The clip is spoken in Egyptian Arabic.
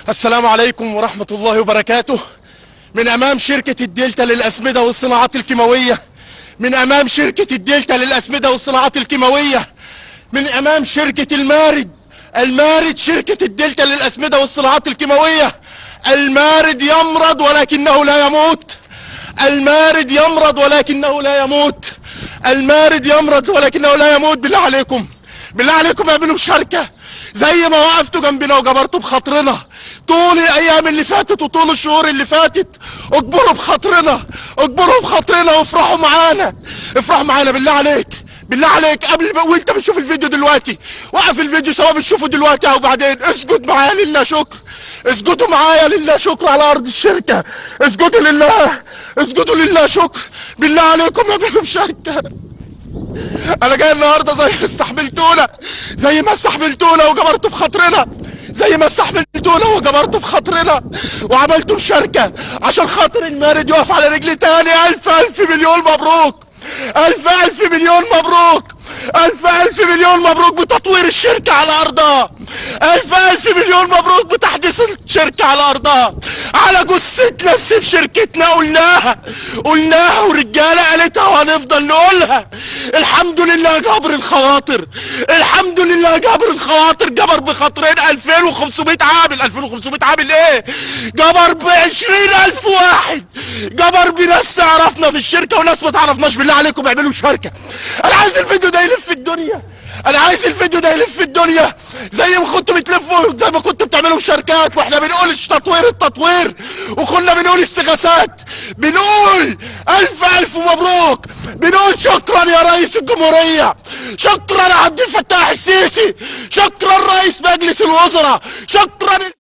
السلام عليكم ورحمة الله وبركاته من أمام شركة الدلتا للأسمدة والصناعات الكيماوية من أمام شركة الدلتا للأسمدة والصناعات الكيماوية من أمام شركة المارد المارد شركة الدلتا للأسمدة والصناعات الكيماوية المارد يمرض ولكنه لا يموت المارد يمرض ولكنه لا يموت المارد يمرض ولكنه لا يموت بالله عليكم بالله عليكم اعملوا مشاركة زي ما وقفتوا جنبنا وجبرتوا بخاطرنا طول الايام اللي فاتت وطول الشهور اللي فاتت اجبروا بخاطرنا اجبروا بخاطرنا وافرحوا معانا افرحوا معانا بالله عليك بالله عليك قبل ما وانت بتشوف الفيديو دلوقتي وقف الفيديو سواء بتشوفه دلوقتي او بعدين اسجد معايا لله شكر اسجدوا معايا لله شكر على ارض الشركه اسجدوا لله اسجدوا لله شكر بالله عليكم اعملوا مشاركه انا جاي النهارده زي ما استحملتونا زي ما استحملتونا وجبرتوا بخاطرنا زي ما استحملتونا وجبرتوا بخاطرنا وعملتوا مشاركه عشان خاطر المارد يقف على رجلي تاني الف الف مليون مبروك الف الف مليون مبروك الف الف مليون مبروك بتطوير الشركة على ارضها الف الف مليون مبروك بتحديث الشركة على ارضها على جثتنا نسيب شركتنا قلناها قلناها ورجالة قالتها وهنفضل نقولها الحمد لله جبر الخواطر الحمد لله جبر الخواطر جبر بخاطرين 2500 عامل 2500 عامل ايه جبر ب 20000 واحد جبر بناس تعرفنا في الشركة وناس ما تعرفناش بالله عليكم اعملوا مشاركة انا عايز الفيديو ده يلف في الدنيا انا عايز الفيديو ده يلف في الدنيا زي ما كنتوا بتلفوا زي ما كنتوا بتعملوا مشاركات واحنا بنقول الش- تطوير التطوير وكنا بنقول استغاثات بنقول الف الف مبروك بنقول شكرا يا رئيس الجمهورية شكرا يا عبد الفتاح السيسي شكرا رئيس مجلس الوزراء شكرا